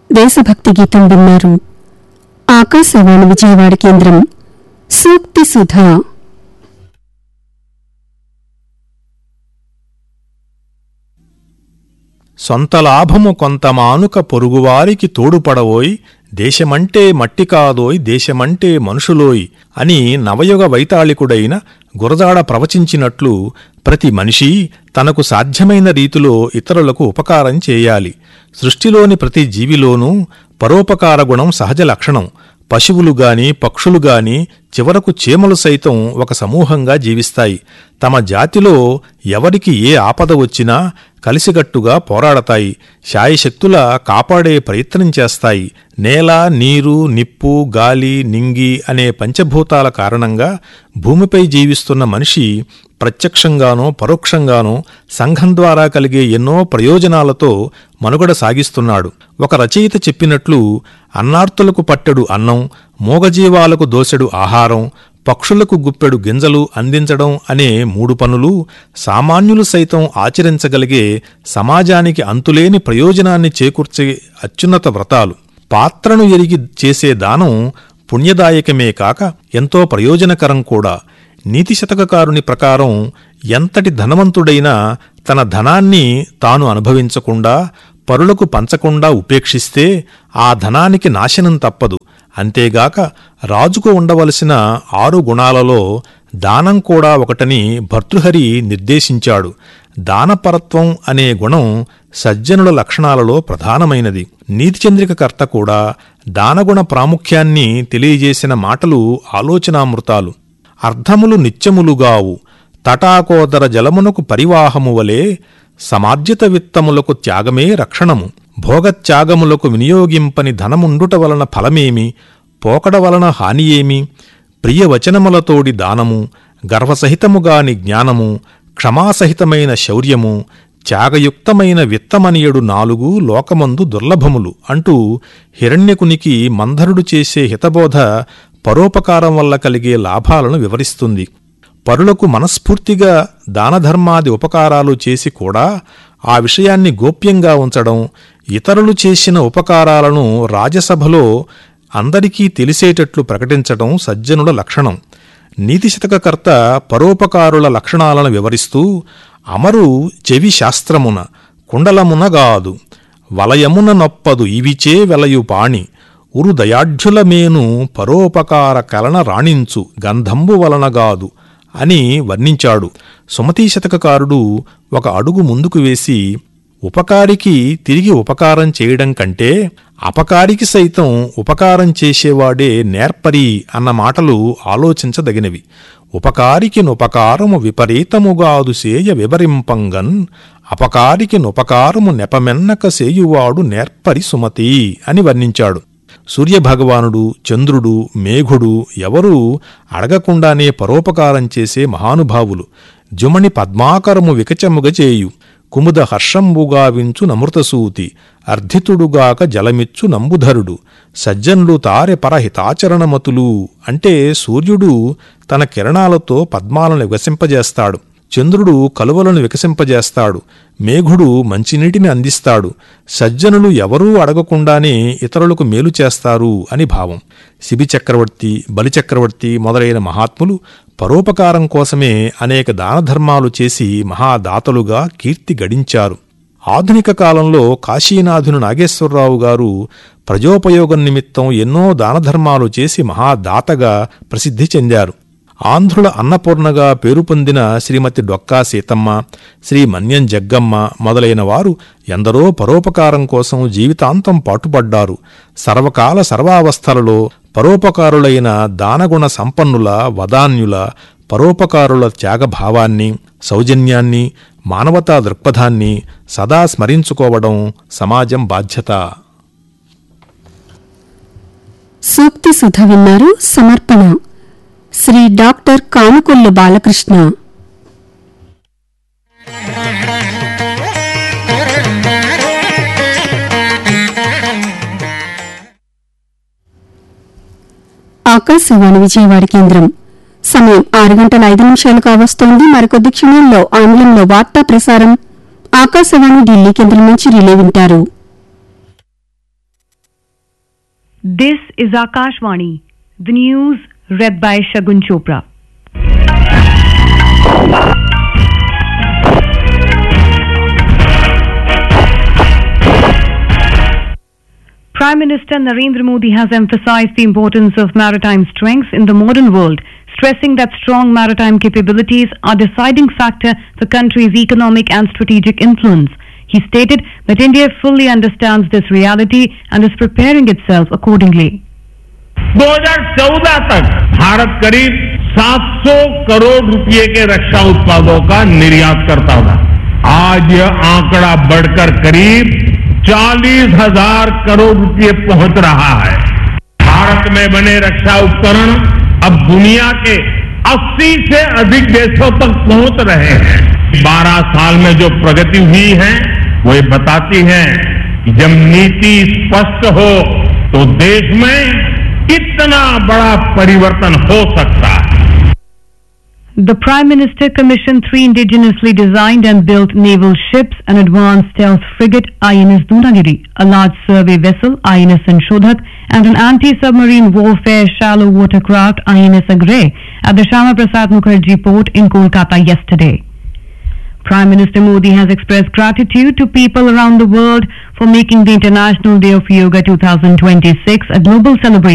దేశభక్తి గీతం విన్నారు ఆకాశవాణి విజయవాడ కేంద్రం సూక్తి సుధా సొంత లాభము కొంత మానుక పొరుగువారికి తోడుపడవోయ్ దేశమంటే మట్టి కాదోయ్ దేశమంటే మనుషులోయ్ అని నవయుగ వైతాళికుడైన గురజాడ ప్రవచించినట్లు ప్రతి మనిషి తనకు సాధ్యమైన రీతిలో ఇతరులకు ఉపకారం చేయాలి సృష్టిలోని ప్రతి జీవిలోనూ పరోపకార గుణం సహజ లక్షణం పశువులు గాని పక్షులు గాని చివరకు చీమలు సైతం ఒక సమూహంగా జీవిస్తాయి తమ జాతిలో ఎవరికి ఏ ఆపద వచ్చినా కలిసిగట్టుగా పోరాడతాయి శాయశక్తుల కాపాడే ప్రయత్నం చేస్తాయి నేల నీరు నిప్పు గాలి నింగి అనే పంచభూతాల కారణంగా భూమిపై జీవిస్తున్న మనిషి ప్రత్యక్షంగానో పరోక్షంగానో సంఘం ద్వారా కలిగే ఎన్నో ప్రయోజనాలతో మనుగడ సాగిస్తున్నాడు ఒక రచయిత చెప్పినట్లు అన్నార్తులకు పట్టెడు అన్నం మూగజీవాలకు దోసెడు ఆహారం పక్షులకు గుప్పెడు గింజలు అందించడం అనే మూడు పనులు సామాన్యులు సైతం ఆచరించగలిగే సమాజానికి అంతులేని ప్రయోజనాన్ని చేకూర్చే అత్యున్నత వ్రతాలు పాత్రను ఎరిగి చేసే దానం పుణ్యదాయకమే కాక ఎంతో ప్రయోజనకరం కూడా నీతి శతకకారుని ప్రకారం ఎంతటి ధనవంతుడైనా తన ధనాన్ని తాను అనుభవించకుండా పరులకు పంచకుండా ఉపేక్షిస్తే ఆ ధనానికి నాశనం తప్పదు అంతేగాక రాజుకు ఉండవలసిన ఆరు గుణాలలో దానం కూడా ఒకటని భర్తృహరి నిర్దేశించాడు దానపరత్వం అనే గుణం సజ్జనుల లక్షణాలలో ప్రధానమైనది నీతిచంద్రిక కర్త కూడా దానగుణ ప్రాముఖ్యాన్ని తెలియజేసిన మాటలు ఆలోచనామృతాలు అర్ధములు నిత్యములుగావు తటాకోదర జలమునకు పరివాహము వలె సమార్జిత విత్తములకు త్యాగమే రక్షణము భోగత్యాగములకు వినియోగింపని ధనముండుట వలన ఫలమేమి పోకడ వలన హానియేమి ప్రియవచనములతోడి దానము గర్వసహితముగాని జ్ఞానము క్షమాసహితమైన శౌర్యము త్యాగయుక్తమైన విత్తమనియడు నాలుగు లోకమందు దుర్లభములు అంటూ హిరణ్యకునికి మంధరుడు చేసే హితబోధ పరోపకారం వల్ల కలిగే లాభాలను వివరిస్తుంది పరులకు మనస్ఫూర్తిగా దానధర్మాది ఉపకారాలు చేసి కూడా ఆ విషయాన్ని గోప్యంగా ఉంచడం ఇతరులు చేసిన ఉపకారాలను రాజసభలో అందరికీ తెలిసేటట్లు ప్రకటించడం సజ్జనుల లక్షణం నీతిశతకకర్త పరోపకారుల లక్షణాలను వివరిస్తూ అమరు చెవి శాస్త్రమున కుండలమునగాదు వలయమున నొప్పదు ఇవిచే వెలయు పాణి ఉరు దయాఢ్యుల మేను పరోపకార కలన రాణించు గంధంబు వలనగాదు అని వర్ణించాడు సుమతీ శతకకారుడు ఒక అడుగు ముందుకు వేసి ఉపకారికి తిరిగి ఉపకారం చేయడం కంటే అపకారికి సైతం ఉపకారం చేసేవాడే నేర్పరి అన్న మాటలు ఆలోచించదగినవి ఉపకారికి నుపకారము విపరీతముగాదు సేయ వివరింపంగన్ అపకారికి నుపకారము నెపమెన్నక సేయువాడు నేర్పరి సుమతి అని వర్ణించాడు సూర్యభగవానుడు చంద్రుడు మేఘుడు ఎవరూ అడగకుండానే పరోపకారం చేసే మహానుభావులు జుమణి పద్మాకరము వికచముగచేయు కుముద హర్షంబుగావించు నమృతసూతి అర్ధితుడుగాక జలమిచ్చు నంబుధరుడు సజ్జనులు తారె పరహితాచరణమతులు అంటే సూర్యుడు తన కిరణాలతో పద్మాలను వికసింపజేస్తాడు చంద్రుడు కలువలను వికసింపజేస్తాడు మేఘుడు మంచినీటిని అందిస్తాడు సజ్జనులు ఎవరూ అడగకుండానే ఇతరులకు మేలు చేస్తారు అని భావం శిబి చక్రవర్తి బలిచక్రవర్తి మొదలైన మహాత్ములు పరోపకారం కోసమే అనేక దానధర్మాలు చేసి మహాదాతలుగా కీర్తి గడించారు ఆధునిక కాలంలో కాశీనాథుని నాగేశ్వరరావు గారు ప్రజోపయోగం నిమిత్తం ఎన్నో దానధర్మాలు చేసి మహాదాతగా ప్రసిద్ధి చెందారు ఆంధ్రుల అన్నపూర్ణగా పేరు పొందిన శ్రీమతి డొక్కా సీతమ్మ శ్రీ మన్యం జగ్గమ్మ మొదలైన వారు ఎందరో పరోపకారం కోసం జీవితాంతం పాటుపడ్డారు సర్వకాల సర్వావస్థలలో పరోపకారులైన దానగుణ సంపన్నుల వదాన్యుల పరోపకారుల త్యాగభావాన్ని సౌజన్యాన్ని మానవతా దృక్పథాన్ని సదా స్మరించుకోవడం సమాజం బాధ్యత సూక్తి సుధ విన్నారు సమర్పణ శ్రీ డాక్టర్ కానుకొల్లు బాలకృష్ణ ఆకాశవాణి విజయవాడ కేంద్రం సమయం ఆరు గంటల ఐదు నిమిషాలు కావస్తోంది మరికొద్ది క్షణాల్లో ఆంగ్లంలో వార్తా ప్రసారం ఆకాశవాణి ఢిల్లీ కేంద్రం నుంచి రిలే వింటారు This is Akashvani, the news read by Shagun Chopra. Prime Minister Narendra Modi has emphasized the importance of maritime strengths in the modern world, stressing that strong maritime capabilities are deciding factor for country's economic and strategic influence. He stated that India fully understands this reality and is preparing itself accordingly. 2014 तक भारत करीब 700 करोड़ रुपए के रक्षा उत्पादों का निर्यात करता था आज यह आंकड़ा बढ़कर करीब चालीस हजार करोड़ रुपए पहुंच रहा है भारत में बने रक्षा उपकरण अब दुनिया के 80 से अधिक देशों तक पहुंच रहे हैं 12 साल में जो प्रगति हुई है वो ये बताती है कि जब नीति स्पष्ट हो तो देश में कितना बड़ा परिवर्तन हो सकता है The Prime Minister commissioned three indigenously designed and built naval ships, an advanced stealth frigate INS Dundagiri, a large survey vessel INS Anshodhak, and an anti-submarine warfare shallow watercraft INS Agray at the Shama Prasad Mukherjee port in Kolkata yesterday. Prime Minister Modi has expressed gratitude to people around the world for making the International Day of Yoga 2026 a global celebration.